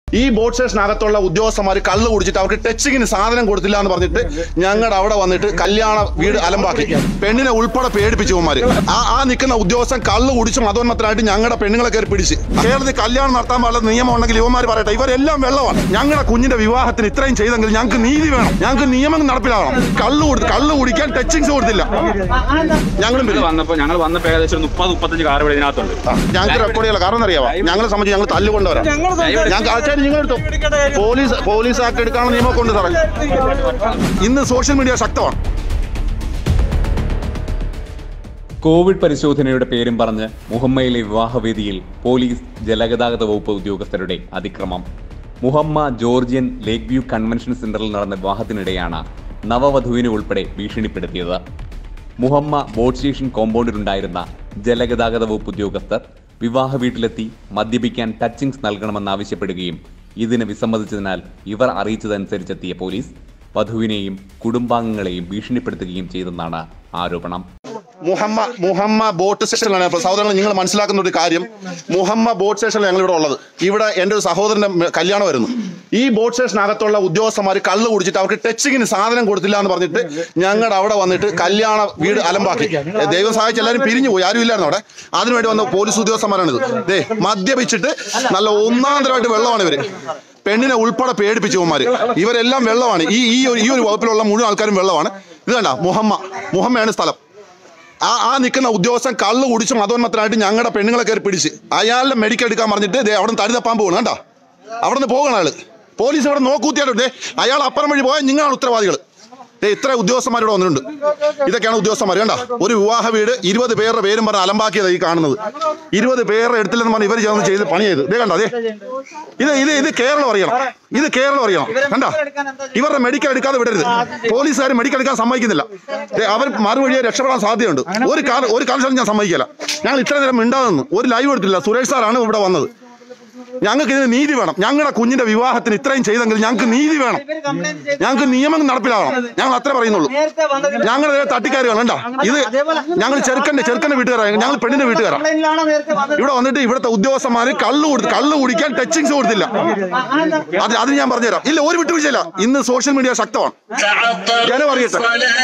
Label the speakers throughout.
Speaker 1: ഈ ബോട്ട് സ്റ്റേഷനകത്തുള്ള ഉദ്യോഗസ്ഥന്മാർ കള്ള് കുടിച്ചിട്ട് അവർക്ക് ടച്ചിങ്ങിന് സാധനം കൊടുത്തില്ല എന്ന് പറഞ്ഞിട്ട് ഞങ്ങളുടെ അവിടെ വന്നിട്ട് കല്യാണ വീട് അലമ്പാക്കി പെണ്ണിനെ ഉൾപ്പെടെ പേടിപ്പിച്ചു ഇവന്മാര് ആ ആ നിൽക്കുന്ന ഉദ്യോഗസ്ഥൻ കള്ള് കുടിച്ച് മതോന്മത്തിനായിട്ട് ഞങ്ങളുടെ പെണ്ണുങ്ങളെ കയറി പിടിച്ച് കേരളത്തിൽ കല്യാണം നടത്താൻ പാടുള്ള നിയമം ഉണ്ടെങ്കിൽ ഇവന്മാർ പറയട്ടെ ഇവരെല്ലാം വെള്ളമാണ് ഞങ്ങളുടെ കുഞ്ഞിന്റെ വിവാഹത്തിന് ഇത്രയും ചെയ്തെങ്കിൽ ഞങ്ങൾക്ക് നീതി വേണം ഞങ്ങൾക്ക് നിയമം നടപ്പിലാവണം കള്ള് കൊടുത്ത് കള്ള് കുടിക്കാൻ ടച്ചിങ്സ് കൊടുത്തില്ല ഞങ്ങളും
Speaker 2: ഞങ്ങൾ
Speaker 1: വരും.
Speaker 2: വന്നപ്പോ ഞങ്ങൾ വന്നപ്പോ ഏകദേശം ഒരു മുപ്പത് മുപ്പത്തഞ്ച് കാർ ഇവിടെ ഇതിനകത്തുണ്ട്
Speaker 1: ഞങ്ങൾക്ക് റെക്കോർഡ് ചെയ്യാം കാരണം അറിയാമോ ഞങ്ങളെ സംബന്ധിച്ച് ഞങ്ങൾ തല്ലുകൊണ്ടുവരാം ഞങ്ങൾക്ക് ആൾക്കാർ നിങ്ങൾ എടുത്തു പോലീസ് പോലീസ് ആക്ട് എടുക്കാനുള്ള നിയമമൊക്കെ ഉണ്ട് സാറേ ഇന്ന് സോഷ്യൽ മീഡിയ ശക്തമാണ്
Speaker 3: കോവിഡ് പരിശോധനയുടെ പേരും പറഞ്ഞ് മുഹമ്മയിലെ വിവാഹവേദിയിൽ പോലീസ് ജലഗതാഗത വകുപ്പ് ഉദ്യോഗസ്ഥരുടെ അതിക്രമം Muhamma Georgian lake view convention സെന്ററിൽ നടന്ന വിവാഹത്തിനിടെയാണ് നവവധുവിനെ ഉൾപ്പെടെ ഭീഷണിപ്പെടുത്തിയത് മുഹമ്മ ബോട്ട് സ്റ്റേഷൻ കോമ്പൗണ്ടിലുണ്ടായിരുന്ന ജലഗതാഗത വകുപ്പ് ഉദ്യോഗസ്ഥർ വിവാഹ വീട്ടിലെത്തി മദ്യപിക്കാൻ ടച്ചിങ്സ് നൽകണമെന്നാവശ്യപ്പെടുകയും ഇതിന് വിസമ്മതിച്ചതിനാൽ ഇവർ അറിയിച്ചതനുസരിച്ചെത്തിയ പോലീസ് വധുവിനെയും കുടുംബാംഗങ്ങളെയും ഭീഷണിപ്പെടുത്തുകയും ചെയ്തെന്നാണ് ആരോപണം
Speaker 1: മുഹമ്മ മുഹമ്മ ബോട്ട് സ്റ്റേഷനിലാണ് അപ്പോൾ സഹോദരങ്ങൾ നിങ്ങൾ മനസ്സിലാക്കുന്ന ഒരു കാര്യം മുഹമ്മ ബോട്ട് സ്റ്റേഷനിൽ ഞങ്ങൾ ഇവിടെ ഉള്ളത് ഇവിടെ എൻ്റെ ഒരു സഹോദരന്റെ മ- കല്യാണം വരുന്നു ഈ ബോട്ട് സ്റ്റേഷനകത്തുള്ള ഉദ്യോഗസ്ഥന്മാർ കള്ള് കുടിച്ചിട്ട് അവർക്ക് ടച്ചിങ്ങിന് സാധനം കൊടുത്തില്ല എന്ന് പറഞ്ഞിട്ട് ഞങ്ങളുടെ അവിടെ വന്നിട്ട് കല്യാണ വീട് അലമ്പാക്കി ഏ, ദൈവം സഹായിച്ച് എല്ലാവരും പിരിഞ്ഞു പോയി ആരും ഇല്ലായിരുന്നു അവിടെ അതിനുവേണ്ടി വന്ന പോലീസ് ഉദ്യോഗസ്ഥന്മാരാണിത് ദേ മദ്യപിച്ചിട്ട് നല്ല ഒന്നാം തരമായിട്ട് വെള്ളമാണ് ഇവര് പെണ്ണിനെ ഉൾപ്പെടെ പേടിപ്പിച്ചു ഇവന്മാര് ഇവരെല്ലാം വെള്ളമാണ് ഈ ഈ ഒരു ഈ ഒരു വകുപ്പിലുള്ള മുഴുവൻ ആൾക്കാരും വെള്ളമാണ് ഇത് കണ്ട മുഹമ്മ മുഹമ്മയാണ് സ്ഥലം ആ ആ നിൽക്കുന്ന ഉദ്യോഗസ്ഥൻ കള്ള് കുടിച്ച് മതോന്മത്തിനായിട്ട് ഞങ്ങളുടെ പെണ്ണുങ്ങളെ കയറി പിടിച്ച് അയാളുടെ മെഡിക്കൽ എടുക്കാൻ പറഞ്ഞിട്ട് ദേ അവിടെ നിന്ന് തഴുതപ്പാൻ പോകണം കണ്ടോ അവിടെ നിന്ന് പോകണം അയാള് പോലീസ് ഇവിടെ നോക്കൂത്തിയായിട്ട് ദേ അയാൾ അപ്പുറം വഴി പോയാൽ നിങ്ങളാണ് ഉത്തരവാദികൾ ദേ ഇത്ര ഉദ്യോഗസ്ഥന്മാരോട് വന്നിട്ടുണ്ട് ഇതൊക്കെയാണ് ഉദ്യോഗസ്ഥന്മാർ കണ്ട ഒരു വിവാഹ വീട് ഇരുപത് പേരുടെ പേരും പറഞ്ഞ് അലമ്പാക്കിയത് ഈ കാണുന്നത് ഇരുപത് പേരുടെ എടുത്തില്ലെന്ന് പറഞ്ഞ് ഇവർ ചേർന്ന് ചെയ്ത് പണി ചെയ്ത് ദേ കണ്ടോ ദേ ഇത് ഇത് ഇത് കേരളം അറിയണം ഇത് കേരളം അറിയണം കണ്ട ഇവരുടെ മെഡിക്കൽ എടുക്കാതെ വിടരുത് പോലീസുകാർ മെഡിക്കൽ എടുക്കാൻ സമ്മതിക്കുന്നില്ല ദേ, അവർ മറുവഴിയെ രക്ഷപ്പെടാൻ സാധ്യതയുണ്ട് ഒരു കാല ഒരു കാലശാലും ഞാൻ സമ്മതിക്കില്ല ഞങ്ങൾ ഇത്ര നേരം മിണ്ടാതെ നിന്ന് ഒരു ലൈവ് എടുത്തില്ല സുരേഷ് സാറാണ് ഇവിടെ വന്നത് ഞങ്ങൾക്ക് ഇതിന് നീതി വേണം ഞങ്ങളുടെ കുഞ്ഞിന്റെ വിവാഹത്തിന് ഇത്രയും ചെയ്തെങ്കിൽ ഞങ്ങൾക്ക് നീതി വേണം ഞങ്ങൾക്ക് നിയമം നടപ്പിലാവണം ഞങ്ങൾ അത്ര പറയുന്നുള്ളൂ ഞങ്ങൾ തട്ടിക്കാരുകയാണ് കണ്ടോ ഇത് ഞങ്ങൾ ചെറുക്കന്റെ ചെറുക്കന്റെ വീട്ടുകാരാണ് ഞങ്ങൾ പെണ്ണിന്റെ വീട്ടുകാരാണ് ഇവിടെ വന്നിട്ട് ഇവിടുത്തെ ഉദ്യോഗസ്ഥന്മാര് കള്ളു കൊടുത്ത് കള്ളു കുടിക്കാൻ ടച്ചിങ്സ് കൊടുത്തില്ല അത് അത് ഞാൻ പറഞ്ഞുതരാം ഇല്ല ഒരു വിട്ടുവീഴ്ചയില്ല ഇന്ന് സോഷ്യൽ മീഡിയ ശക്തമാണ് ജനം അറിയട്ടെ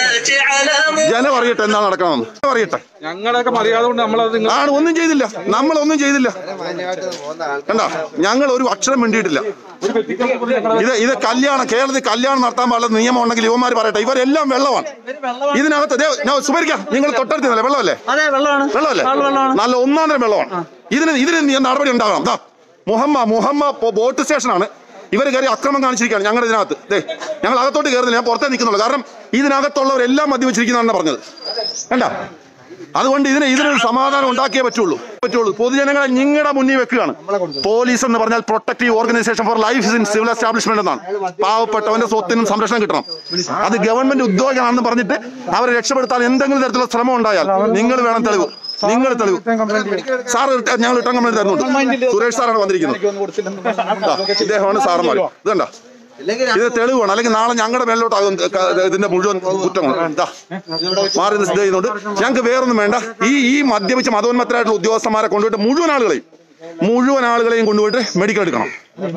Speaker 1: ജനം അറിയട്ടെ എന്താ നടക്കണമെന്ന് ജനം അറിയട്ടെ
Speaker 2: ഞങ്ങളൊക്കെ മറിയാതെ കൊണ്ട് നമ്മളത് നിങ്ങൾ
Speaker 1: ആണ് ഒന്നും ചെയ്തില്ല നമ്മളൊന്നും ചെയ്തില്ല കണ്ട ഞങ്ങൾ ഒരു അക്ഷരം മിണ്ടിയിട്ടില്ല ഇത് ഇത് കല്യാണം കേരളത്തിൽ കല്യാണം നടത്താൻ പാടുള്ള നിയമം ഉണ്ടെങ്കിൽ ഇവന്മാർ പറയട്ടെ ഇവരെല്ലാം വെള്ളമാണ് ഇതിനകത്ത് ദേ, ഞാൻ സുപരിക്കാം നിങ്ങൾ തൊട്ടടുത്തില്ല വെള്ളമല്ലേ
Speaker 4: അതെ വെള്ളമാണ്
Speaker 1: വെള്ളമല്ലേ
Speaker 4: ആള് വെള്ളമാണ്
Speaker 1: നല്ല ഒന്നാം തരം വെള്ളമാണ് ഇതിന് ഇതിന് നീ നടപടി ഉണ്ടാകണം ദാ മുഹമ്മ മുഹമ്മ ബോ- ബോട്ട് സ്റ്റേഷനാണ് ഇവർ കയറി അക്രമം കാണിച്ചിരിക്കുകയാണ് ഞങ്ങളുടെ ഇതിനകത്ത് ദേ ഞങ്ങൾ അകത്തോട്ട് കയറുന്നില്ല ഞാൻ പുറത്തേ നിൽക്കുന്നുള്ളൂ കാരണം ഇതിനകത്തുള്ളവരെല്ലാം മദ്യവെച്ചിരിക്കുന്നതാണെന്ന് പറഞ്ഞത് കണ്ട അതുകൊണ്ട് ഇതിന് ഇതിനൊരു സമാധാനം ഉണ്ടാക്കിയേ പറ്റുള്ളൂ പറ്റുള്ളൂ പൊതുജനങ്ങളെ നിങ്ങളുടെ മുന്നിൽ വെക്കുകയാണ് പോലീസ് എന്ന് പറഞ്ഞാൽ protective organisation for life in civil establishment എന്നാണ് പാവപ്പെട്ടവന്റെ സ്വത്തിനും സംരക്ഷണം കിട്ടണം അത് ഗവൺമെന്റ് ഉദ്യോഗമാണെന്ന് പറഞ്ഞിട്ട് അവരെ രക്ഷപ്പെടുത്താൻ എന്തെങ്കിലും തരത്തിലുള്ള ശ്രമം ഉണ്ടായാൽ നിങ്ങൾ വേണം തെളിവ് നിങ്ങൾ തെളിവ് സാർ ഞങ്ങൾ റിട്ടേൺ കംപ്ലൈന്റ് തരുന്നുണ്ട് സുരേഷ് സാറാണ് വന്നിരിക്കുന്നത് ദാ, ഇദ്ദേഹമാണ് സാറന്മാർ ഇതണ്ട ഇത് തെളിവാണ് അല്ലെങ്കിൽ നാളെ ഞങ്ങളുടെ മേലോട്ടാകും ക- ഇതിന്റെ മുഴുവൻ കുറ്റങ്ങൾ ഇതാ മാറി നിന്ന് ഇത് ചെയ്യുന്നുണ്ട് ഞങ്ങൾക്ക് വേറൊന്നും വേണ്ട ഈ ഈ മദ്യപിച്ച മതോന്മത്തരായിട്ടുള്ള ഉദ്യോഗസ്ഥന്മാരെ കൊണ്ടുപോയിട്ട് മുഴുവൻ ആളുകളെയും മുഴുവൻ ആളുകളെയും കൊണ്ടുപോയിട്ട് മെഡിക്കൽ എടുക്കണം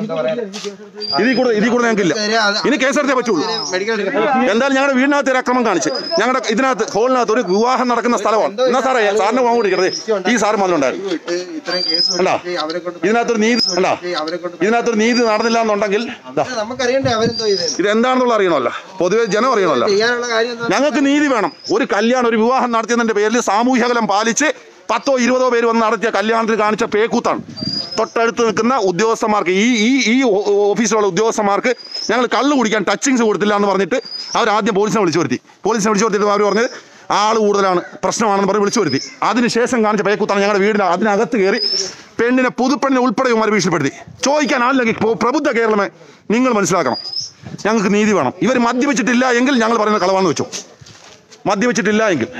Speaker 1: ഇതിൽ കൂടെ ഇതിൽ കൂടെ ഞങ്ങൾക്കില്ല ഇനി കേസെടുത്തേ പറ്റുള്ളൂ എന്തായാലും ഞങ്ങളുടെ വീടിനകത്ത് ഒരു അക്രമം കാണിച്ച് ഞങ്ങളുടെ ഇതിനകത്ത് ഹോളിനകത്ത് ഒരു വിവാഹം നടക്കുന്ന സ്ഥലമാണ് എന്നാ സാറേ സാറിന് പോകാൻ കൊടുക്കരുത് ഈ സാറ് മാത്രമുണ്ടായിരുന്നു
Speaker 5: ഇത്രയും കേസ്
Speaker 1: കണ്ടാ
Speaker 5: അവരെ കൊണ്ട്
Speaker 1: ഇതിനകത്തൊരു നീതി കണ്ടാ
Speaker 5: അവരെ കൊണ്ട്
Speaker 1: ഇതിനകത്തൊരു നീതി നടന്നില്ല എന്നുണ്ടെങ്കിൽ ദാ,
Speaker 5: നമുക്കറിയണ്ടേ അവരെന്തോ ചെയ്തത്
Speaker 1: ഇത് എന്താണെന്നുള്ള അറിയണമല്ലോ പൊതുവെ ജനം അറിയണമല്ലോ
Speaker 5: ചെയ്യാനുള്ള കാര്യം എന്താ
Speaker 1: ഞങ്ങൾക്ക് നീതി വേണം ഒരു കല്യാണം ഒരു വിവാഹം നടത്തിയതിന്റെ പേരിൽ സാമൂഹ്യ അകലം പാലിച്ച് പത്തോ ഇരുപതോ പേര് വന്ന് നടത്തിയ കല്യാണത്തിൽ കാണിച്ച പേക്കൂത്താണ് തൊട്ടടുത്ത് നിൽക്കുന്ന ഉദ്യോഗസ്ഥന്മാർക്ക് ഈ ഈ ഈ ഓ- ഓ- ഓഫീസിലുള്ള ഉദ്യോഗസ്ഥന്മാർക്ക് ഞങ്ങൾ കള്ള് കുടിക്കാൻ ടച്ചിങ്സ് കൊടുത്തില്ല എന്ന് പറഞ്ഞിട്ട് അവർ ആദ്യം പോലീസിനെ വിളിച്ചു വരുത്തി പോലീസിനെ വിളിച്ചു വരുത്തിയിട്ട് അവർ പറഞ്ഞത് ആൾ കൂടുതലാണ് പ്രശ്നമാണെന്ന് പറഞ്ഞ് വിളിച്ചു വരുത്തി അതിനുശേഷം കാണിച്ച പേക്കൂത്താണ് ഞങ്ങളുടെ വീടിന് അതിനകത്ത് കയറി പെണ്ണിനെ പുതുപ്പെണ്ണിനെ ഉൾപ്പെടെ ഇവന്മാർ ഭീഷണിപ്പെടുത്തി ചോദിക്കാൻ ആളില്ലെങ്കിൽ പ്രോ- പ്രബുദ്ധ കേരളമേ നിങ്ങൾ മനസ്സിലാക്കണം ഞങ്ങൾക്ക് നീതി വേണം ഇവർ മദ്യപിച്ചിട്ടില്ല എങ്കിൽ ഞങ്ങൾ പറയുന്ന കളവാണെന്ന് വെച്ചു മദ്യപിച്ചിട്ടില്ല എങ്കിൽ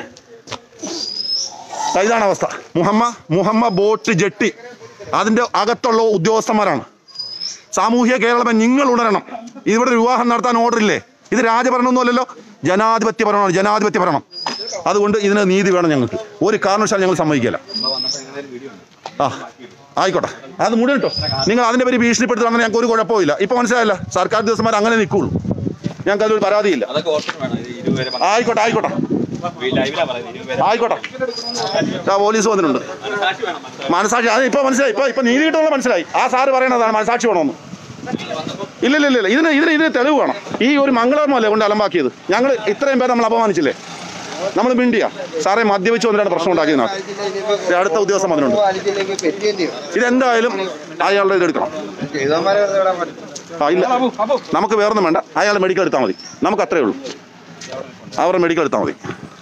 Speaker 1: ദാ ഇതാണ് അവസ്ഥ മുഹമ്മ മുഹമ്മ ബോട്ട് ജെട്ടി അതിൻ്റെ അകത്തുള്ള ഉദ്യോഗസ്ഥന്മാരാണ് സാമൂഹ്യ കേരളമേ നിങ്ങൾ ഉണരണം ഇവിടെ വിവാഹം നടത്താൻ ഓർഡർ ഇല്ലേ ഇത് രാജഭരണമൊന്നുമല്ലല്ലോ ജനാധിപത്യ ഭരണമാണ് ജനാധിപത്യ ഭരണം അതുകൊണ്ട് ഇതിന് നീതി വേണം ഞങ്ങൾക്ക് ഒരു കാരണവശാലും ഞങ്ങൾ സമ്മതിക്കില്ല ആ ആയിക്കോട്ടെ അത് മുടി കേട്ടോ നിങ്ങൾ അതിന്റെ പേര് ഭീഷണിപ്പെടുത്തുകയാണെങ്കിൽ ഞങ്ങൾക്ക് ഒരു കുഴപ്പമില്ല ഇപ്പൊ മനസ്സിലായല്ല സർക്കാർ ദിവസന്മാർ അങ്ങനെ നിൽക്കുള്ളൂ ഞങ്ങൾക്ക് അതിലൊരു പരാതിയില്ല
Speaker 2: അതൊക്കെ ഓർമ്മ വേണം ഇത് ഇരുപത് പേരെ
Speaker 1: ആയിക്കോട്ടെ ആയിക്കോട്ടെ
Speaker 2: ലൈവിലാ പറയുന്നത് ഇരുപത് പേരെ
Speaker 1: ആയിക്കോട്ടെ ആ പോലീസ് വന്നിട്ടുണ്ട്
Speaker 2: സാക്ഷി വേണം മനസ്സിലായി.
Speaker 1: മനസാക്ഷി അത് ഇപ്പൊ മനസ്സിലായി ഇപ്പൊ ഇപ്പൊ നീതി കിട്ടുന്നത് മനസ്സിലായി ആ സാറ് പറയണതാണ് മനസാക്ഷി വേണമെന്ന് ഇല്ല ഇല്ല ഇല്ല ഇതിന് ഇതിന് ഇതിന് തെളിവ് വേണം ഈ ഒരു മംഗളമല്ലേ കൊണ്ട് അലമ്പാക്കിയത് ഞങ്ങൾ ഇത്രയും പേര് നമ്മൾ അപമാനിച്ചില്ലേ നമ്മൾ മിണ്ടിയ സാറേ മദ്യപിച്ച് വന്നിട്ടാണ് പ്രശ്നം ഉണ്ടാക്കിയതിനകത്ത് അടുത്ത ഉദ്യോഗസ്ഥൻ വന്നിട്ടുണ്ട്
Speaker 5: പാലിച്ചില്ലെങ്കിൽ പെറ്റിയേണ്ടി വരും
Speaker 1: ഇതെന്തായാലും അയാളുടെ ഇത് എടുക്കണം
Speaker 5: ചെയ്തവന്മാരെ വെറുതെ വിടാൻ പറ്റും
Speaker 1: ആ ഇല്ല നമുക്ക് വേറൊന്നും വേണ്ട അയാൾ മെഡിക്കൽ എടുത്താൽ മതി നമുക്ക് അത്രേ ഉള്ളൂ അവരുടെ മെഡിക്കൽ എടുത്താൽ മതി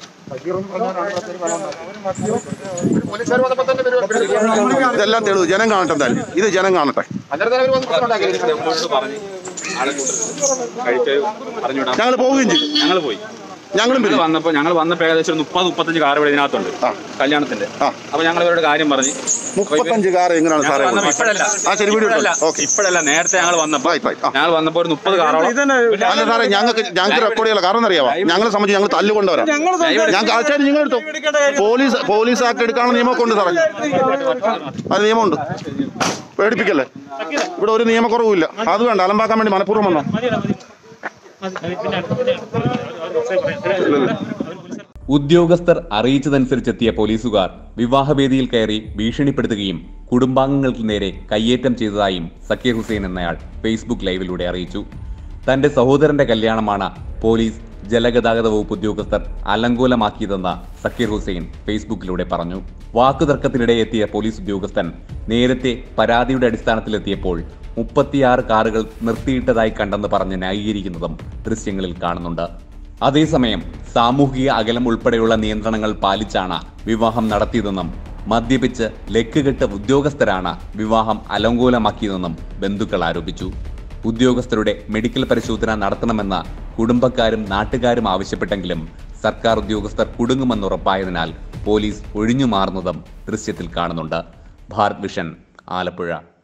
Speaker 1: ഇതെല്ലാം തെളിവ് ജനം കാണട്ടെ എന്തായാലും ഇത് ജനം കാണട്ടെ
Speaker 2: നമ്മളോട് പറഞ്ഞ് ആളെ കൂടുതൽ കഴിച്ച് പറഞ്ഞു വിടാം
Speaker 1: ഞങ്ങൾ പോവുകയും ചെയ്തു
Speaker 2: ഞങ്ങൾ പോയി
Speaker 1: ഞങ്ങളും
Speaker 2: ഞങ്ങൾ
Speaker 1: പിരിഞ്ഞു.
Speaker 2: വന്നപ്പോ ഞങ്ങൾ വന്നപ്പോ ഏകദേശം ഒരു മുപ്പത് മുപ്പത്തഞ്ച് കാർ ഇവിടെ ഇതിനകത്തുണ്ട്
Speaker 1: ആ.
Speaker 2: കല്യാണത്തിന്റെ
Speaker 1: ആ.
Speaker 2: അപ്പൊ ഞങ്ങൾ ഇവരുടെ കാര്യം പറഞ്ഞ്
Speaker 1: മുപ്പത്തഞ്ച് കാർ എങ്ങനെയാണ്
Speaker 2: ഞങ്ങൾ
Speaker 1: സാറേ
Speaker 2: വന്നപ്പോ ഇപ്പോഴല്ല
Speaker 1: ആ ശരി വീഡിയോ
Speaker 2: ഇപ്പോഴല്ല
Speaker 1: ഓക്കെ
Speaker 2: ഇപ്പോഴല്ല നേരത്തെ ഞങ്ങൾ വന്നപ്പോ
Speaker 1: Right, right. ആ.
Speaker 2: ഞങ്ങൾ വന്നപ്പോ ഒരു മുപ്പത് കാറോളം
Speaker 1: അല്ല സാറേ ഞങ്ങൾക്ക് ഞങ്ങൾക്ക് റെക്കോർഡ് ചെയ്യാൻ കാരണം അറിയാമോ ഞങ്ങളെ സംബന്ധിച്ച് ഞങ്ങൾ തല്ലുകൊണ്ടുവരാം ഞങ്ങൾക്ക് ആൾക്കാർ നിങ്ങൾ എടുത്തു പോലീസ് പോലീസ് ആക്ട് എടുക്കാനുള്ള നിയമമൊക്കെ ഉണ്ട് സാറേ അത് നിയമമുണ്ട് പേടിപ്പിക്കല്ലേ ഇവിടെ ഒരു നിയമക്കുറവുമില്ല അത് വേണ്ട അലമ്പാക്കാൻ വേണ്ടി മനഃപൂർവ്വം വന്നോ
Speaker 3: ഉദ്യോഗസ്ഥർ അറിയിച്ചതനുസരിച്ചെത്തിയ പോലീസുകാർ വിവാഹവേദിയിൽ കയറി ഭീഷണിപ്പെടുത്തുകയും കുടുംബാംഗങ്ങൾക്ക് നേരെ കയ്യേറ്റം ചെയ്തതായും സക്കീർ ഹുസൈൻ എന്നയാൾ ഫേസ്ബുക്ക് ലൈവിലൂടെ അറിയിച്ചു തന്റെ സഹോദരന്റെ കല്യാണമാണ് പോലീസ് ജലഗതാഗത വകുപ്പ് ഉദ്യോഗസ്ഥർ അലങ്കോലമാക്കിയതെന്ന് സക്കീർ ഹുസൈൻ ഫേസ്ബുക്കിലൂടെ പറഞ്ഞു വാക്കുതർക്കത്തിനിടെ എത്തിയ പോലീസ് ഉദ്യോഗസ്ഥൻ നേരത്തെ പരാതിയുടെ അടിസ്ഥാനത്തിലെത്തിയപ്പോൾ മുപ്പത്തിയാറ് കാറുകൾ നിർത്തിയിട്ടതായി കണ്ടെന്ന് പറഞ്ഞ് ന്യായീകരിക്കുന്നതും ദൃശ്യങ്ങളിൽ കാണുന്നുണ്ട് അതേസമയം സാമൂഹിക അകലം ഉൾപ്പെടെയുള്ള നിയന്ത്രണങ്ങൾ പാലിച്ചാണ് വിവാഹം നടത്തിയതെന്നും മദ്യപിച്ച് ലക്കുകെട്ട ഉദ്യോഗസ്ഥരാണ് വിവാഹം അലങ്കോലമാക്കിയതെന്നും ബന്ധുക്കൾ ആരോപിച്ചു ഉദ്യോഗസ്ഥരുടെ മെഡിക്കൽ പരിശോധന നടത്തണമെന്ന് കുടുംബക്കാരും നാട്ടുകാരും ആവശ്യപ്പെട്ടെങ്കിലും സർക്കാർ ഉദ്യോഗസ്ഥർ കുടുങ്ങുമെന്നുറപ്പായതിനാൽ പോലീസ് ഒഴിഞ്ഞുമാറുന്നതും ദൃശ്യത്തിൽ കാണുന്നുണ്ട് ഭാരത് വിഷൻ ആലപ്പുഴ